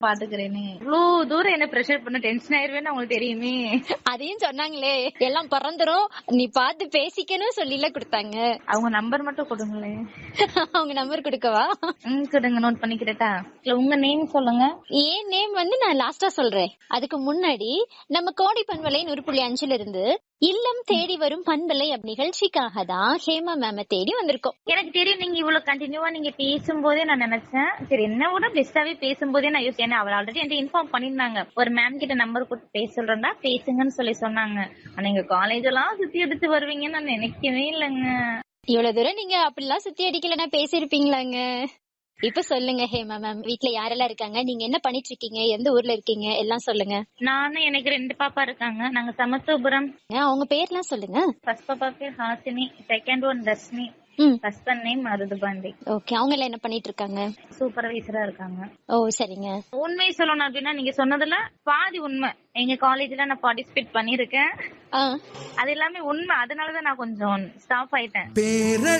பாத்துக்கிறேனே இவ்வளவு தூரம் என்ன ப்ரெஷர் பண்ண டென்ஷன் ஆயிருவேன்னு உங்களுக்கு தெரியுமே அதையும் சொன்னாங்களே எல்லாம் பறந்துரும் நீ பார்த்து பேசிக்கணும் சொல்லில கொடுத்தாங்க அவங்க நம்பர் மட்டும் கொடுங்களேன் அவங்க நம்பர் கொடுக்கவா ம் கொடுங்க நோட் பண்ணிக்கிறட்டா இல்ல உங்க நேம் சொல்லுங்க ஏன் நேம் வந்து நான் லாஸ்டா சொல்றேன் அதுக்கு முன்னாடி நம்ம கோடி பண்பலை நூறு புள்ளி அஞ்சுல இருந்து இல்லம் தேடி வரும் பண்பலை அப் நிகழ்ச்சிக்காக தான் ஹேமா மேம தேடி வந்திருக்கோம் எனக்கு தெரியும் நீங்க இவ்வளவு கண்டினியூவா நீங்க பேசும்போதே நான் நினைச்சேன் சரி என்ன விட பெஸ்டாவே பேசும்போதே நான் யோசிச்சேன் ஏன்னா அவர் ஆல்ரெடி என்கிட்ட இன்ஃபார்ம் பண்ணிருந்தாங்க ஒரு மேம் கிட்ட நம்பர் கொடுத்து பேச சொல்றேன்டா பேசுங்கன்னு சொல்லி சொன்னாங்க ஆனா நீங்க காலேஜ் எல்லாம் சுத்தி எடுத்து வருவீங்கன்னு நான் நினைக்கவே இல்லைங்க இவ்வளவு தூரம் நீங்க அப்படிலாம் சுத்தி அடிக்கலன்னா பேசிருப்பீங்களாங்க இப்ப சொல்லுங்க ஹேமா மேம் வீட்ல யாரெல்லாம் இருக்காங்க நீங்க என்ன பண்ணிட்டு இருக்கீங்க எந்த ஊர்ல இருக்கீங்க எல்லாம் சொல்லுங்க நானும் எனக்கு ரெண்டு பாப்பா இருக்காங்க நாங்க சமத்துவபுரம் அவங்க பேர்லாம் சொல்லுங்க ஃபர்ஸ்ட் பாப்பா பேர் ஹாசினி செகண்ட் ஒன் தர்ஷினி ம் ஹஸ்பண்ட் நேம் மருதுபாண்டி ஓகே அவங்க எல்லாம் என்ன பண்ணிட்டு இருக்காங்க சூப்பர்வைசரா இருக்காங்க ஓ சரிங்க உண்மை சொல்லணும் அப்படின்னா நீங்க சொன்னதுல பாதி உண்மை எங்க காலேஜ்ல நான் பார்ட்டிசிபேட் பண்ணிருக்கேன் ஆ அது எல்லாமே உண்மை அதனாலதான் நான் கொஞ்சம் ஸ்டாப் ஆயிட்டேன் பேர